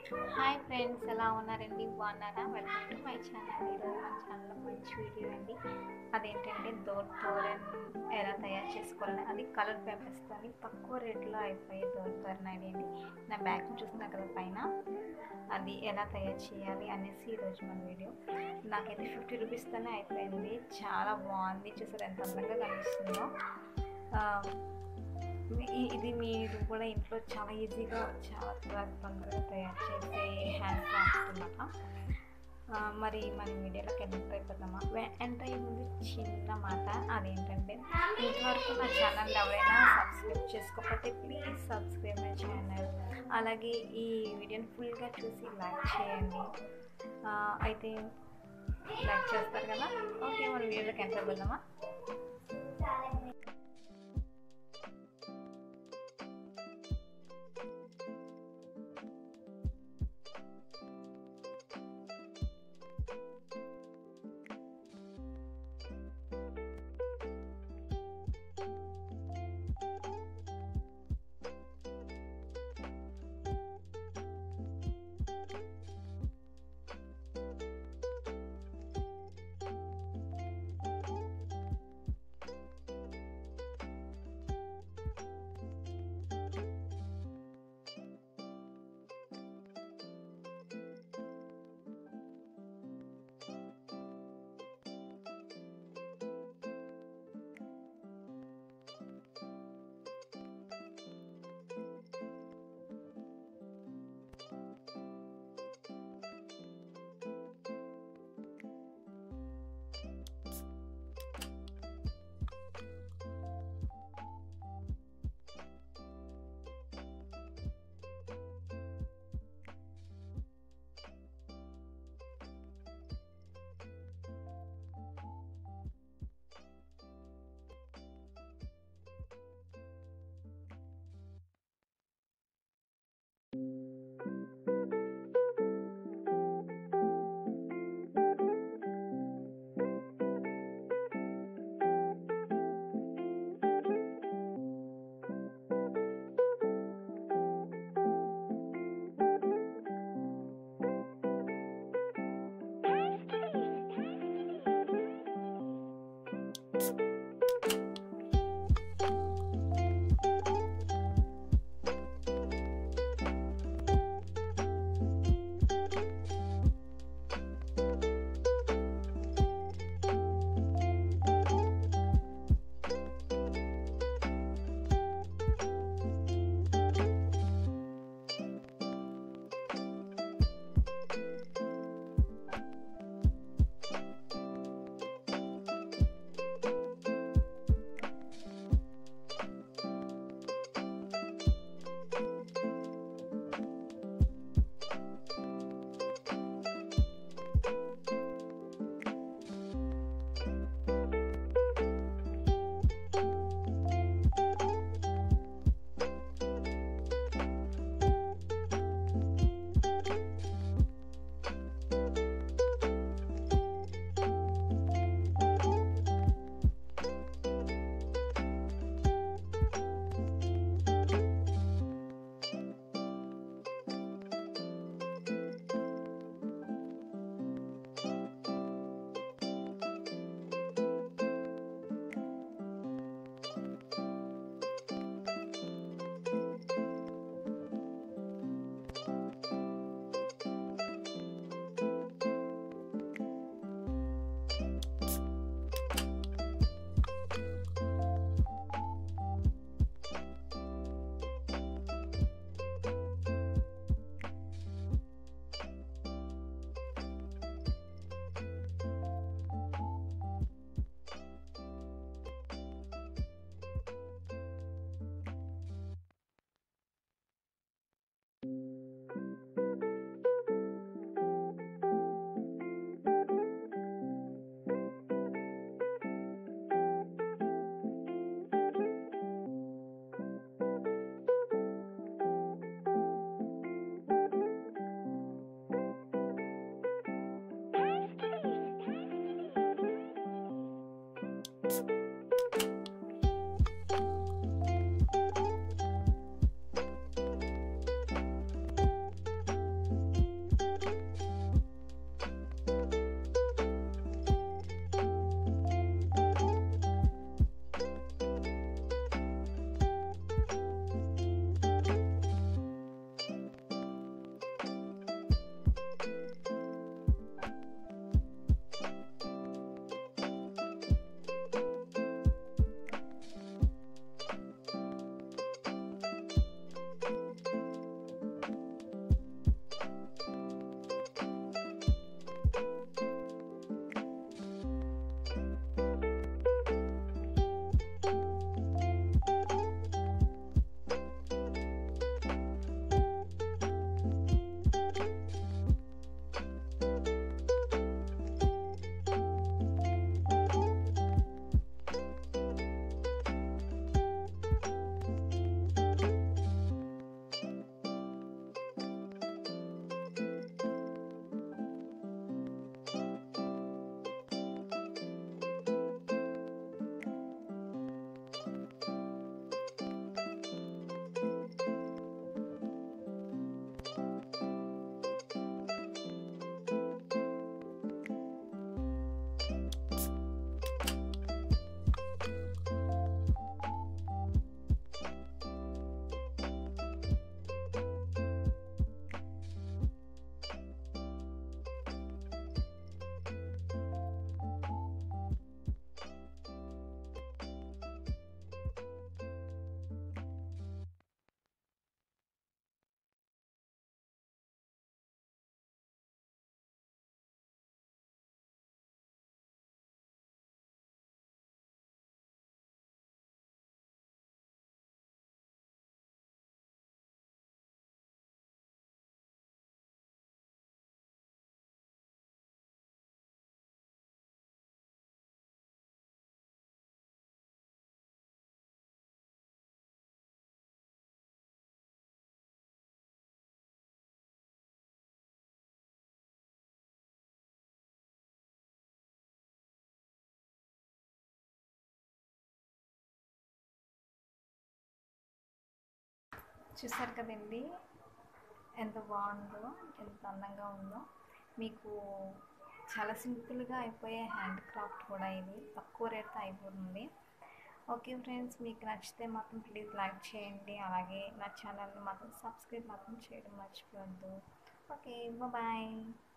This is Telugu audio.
హాయ్ ఫ్రెండ్స్ ఎలా ఉన్నారండి బాగున్నారా వెల్కమ్ టు మై ఛానల్ ఈరోజు మన ఛానల్లో మంచి వీడియో అండి అదేంటంటే డోర్ తోరన్ ఎలా తయారు చేసుకోవాలని అది కలర్ పేపర్స్తో తక్కువ రేట్లో అయిపోయే డోర్ తోరన్ అండి నా బ్యాగ్ చూస్తున్నా కదా పైన అది ఎలా తయారు చేయాలి అనేసి ఈరోజు మన వీడియో నాకైతే ఫిఫ్టీ రూపీస్తోనే అయిపోయింది చాలా బాగుంది చూసారు ఎంత అందంగా కనిపిస్తుందో ఆ, ఈ- ఇది మీరు కూడా ఇంట్లో చాలా ఈజీగా చాలా త్వరగా తొందరగా తయారు చేసే హ్యాండ్ క్రాఫ్ట్ అనమాట ఆ, మరి మన వీడియోలోకి ఎంటర్ అయిపోతామా వె- ఎంటర్ అయ్యే ముందు చిన్న మాట అదేంటంటే ఇంతవరకు నా ఛానల్ ఎవరైనా సబ్స్క్రైబ్ చేసుకోకపోతే ప్లీజ్ సబ్స్క్రైబ్ మై ఛానల్ అలాగే ఈ వీడియోని ఫుల్గా చూసి లైక్ చేయండి ఆ, అయితే లైక్ చేస్తారు కదా ఓకే మన వీడియోలోకి ఎంటర్ అయిపోదామా చూసారు కదండి ఎంత బాగుందో ఎంత అందంగా ఉందో మీకు చాలా సింపుల్గా అయిపోయే హ్యాండ్ క్రాఫ్ట్ కూడా ఇది తక్కువ రేట్తో అయిపోతుంది ఓకే ఫ్రెండ్స్ మీకు నచ్చితే మాత్రం ప్లీజ్ లైక్ చేయండి అలాగే నా ఛానల్ని మాత్రం సబ్స్క్రైబ్ మాత్రం చేయడం మర్చిపోవద్దు ఓకే బాయ్